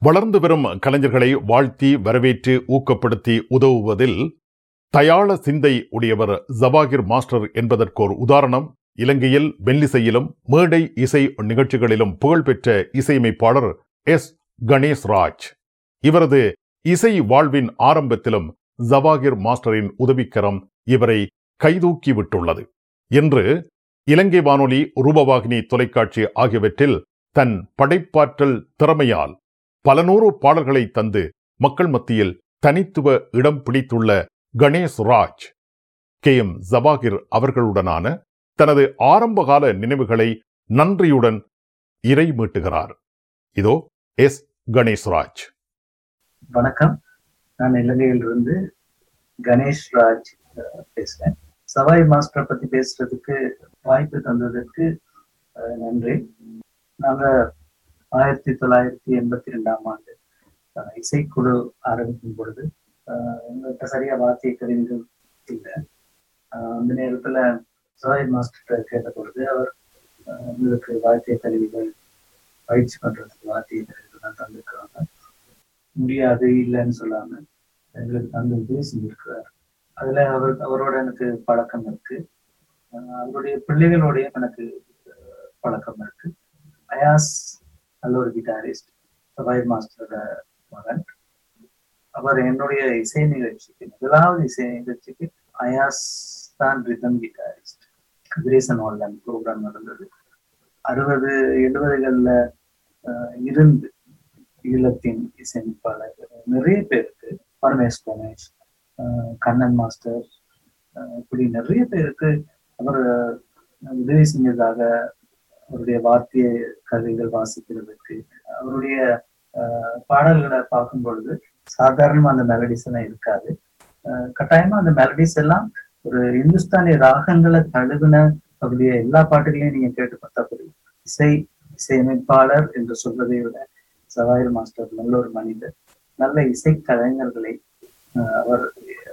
வளர்ந்து வரும் கலைஞர்களை வாழ்த்தி வரவேற்று ஊக்கப்படுத்தி உதவுவதில் தயாள சிந்தை உடையவர் ஜவாகிர் மாஸ்டர் என்பதற்கோர் உதாரணம் இலங்கையில் மெல்லிசையிலும் மேடை இசை நிகழ்ச்சிகளிலும் புகழ்பெற்ற இசையமைப்பாளர் எஸ் கணேஷ் ராஜ் இவரது இசை வாழ்வின் ஆரம்பத்திலும் ஜவாகிர் மாஸ்டரின் உதவிக்கரம் இவரை கைதூக்கி விட்டுள்ளது இன்று இலங்கை வானொலி ரூபவாகினி தொலைக்காட்சி ஆகியவற்றில் தன் படைப்பாற்றல் திறமையால் பல நூறு பாடல்களை தந்து மக்கள் மத்தியில் தனித்துவ இடம் பிடித்துள்ள கணேஷ் ராஜ் கே எம் ஜவாகிர் அவர்களுடனான தனது ஆரம்பகால நினைவுகளை நன்றியுடன் இறை மீட்டுகிறார் இதோ எஸ் கணேஷ் ராஜ் வணக்கம் நான் இலங்கையிலிருந்து கணேஷ் ராஜ் அஹ், பேசுறேன் சவாய் மாஸ்டரை பத்தி பேசுறதுக்கு வாய்ப்பு தந்ததற்கு அஹ், நன்றி நாங்க ஆயிரத்தி தொள்ளாயிரத்தி எண்பத்தி ரெண்டாம் ஆண்டு அஹ், இசைக்குழு ஆரம்பிக்கும் பொழுது அஹ், எங்கள்கிட்ட சரியா வாத்திய கருவிகள் இல்லை அஹ், அந்த நேரத்துல சவாய் மாஸ்டர் கேட்ட பொழுது அவர் அஹ், எங்களுக்கு வாத்திய கருவிகள் பயிற்சி பண்றதுக்கு வாத்திய கருவிகள் தான் தந்திருக்கிறாங்க முடியாது இல்லைன்னு சொல்லாம எங்களுக்கு தந்து உதவி செஞ்சிருக்கிறார் அதுல அவர் அவரோட எனக்கு பழக்கம் இருக்கு அஹ் அவருடைய பிள்ளைகளோடையும் எனக்கு அஹ், பழக்கம் இருக்கு அயாஸ் நல்ல ஒரு கிட்டாரிஸ்ட் சபாய் மாஸ்டரோட மகன் அவர் என்னுடைய இசை நிகழ்ச்சிக்கு முதலாவது இசை நிகழ்ச்சிக்கு அயாஸ் தான் rhythm guitarist Kathiresan online programme நடந்தது அறுபது எழுபதுகள்ல அஹ், இருந்து ஈழத்தின் இசையமைப்பாளர் நிறைய பேருக்கு பரமேஷ் கணேஷ் அஹ் கண்ணன் மாஸ்டர் அஹ் இப்படி நிறைய பேருக்கு அவர் அஹ், உதவி செஞ்சதாக அவருடைய வாத்திய கருவிகள் வாசிக்கிறதுக்கு அவருடைய அஹ், பாடல்களை பார்க்கும் பொழுது சாதாரணமா அந்த மெலடிஸ் எல்லாம் இருக்காது அஹ், கட்டாயமா அந்த மெலடிஸ் எல்லாம் ஒரு இந்துஸ்தானி ராகங்களை தழுவின அவருடைய எல்லா பாட்டுகளையும் நீங்க கேட்டு பார்த்தா புரியும் இசை இசையமைப்பாளர் என்று சொல்வதை விட சவாயர் மாஸ்டர் நல்ல ஒரு மனிதர் நல்ல இசை கலைஞர்களை அஹ், அவர்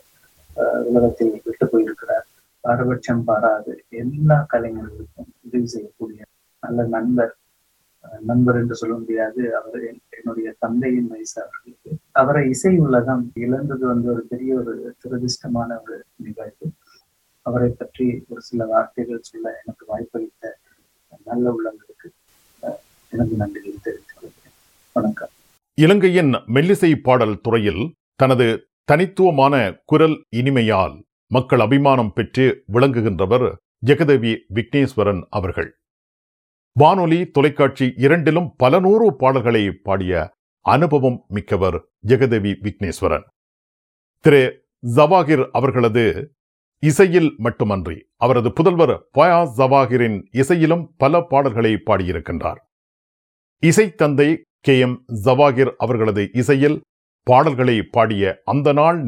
அஹ், உலகத்தில் விட்டு போயிருக்கிறார் பாரபட்சம் பாராது எல்லா கலைஞர்களுக்கும் உதவி செய்யக்கூடிய நல்ல நண்பர் அஹ், நண்பர் என்று சொல்ல முடியாது அவர் என்- என்னுடைய தந்தையின் வயசு அவர்களுக்கு அவரை இசை உலகம் இழந்தது வந்து ஒரு பெரிய ஒரு துரதிர்ஷ்டமான ஒரு நிகழ்வு அவரை பற்றி ஒரு சில வார்த்தைகள் சொல்ல எனக்கு வாய்ப்பளித்த நல்ல உள்ளங்களுக்கு அஹ், எனது நன்றிகளை தெரிவித்துக் கொள்கிறேன் வணக்கம் இலங்கையின் மெல்லிசை பாடல் துறையில் தனது தனித்துவமான குரல் இனிமையால் மக்கள் அபிமானம் பெற்று விளங்குகின்றவர் ஜெகதேவி விக்னேஸ்வரன் அவர்கள் வானொலி தொலைக்காட்சி இரண்டிலும் பல நூறு பாடல்களை பாடிய அனுபவம் மிக்கவர் ஜெகதேவி விக்னேஸ்வரன் திரு ஜவாகிர் அவர்களது இசையில் மட்டுமன்றி அவரது புதல்வர் பயாஸ் ஜவாகிரின் இசையிலும் பல பாடல்களை பாடியிருக்கின்றார் இசைத்தந்தை கே எம் ஜவாகிர் அவர்களது இசையில் பாடல்களை பாடிய அந்த நாள்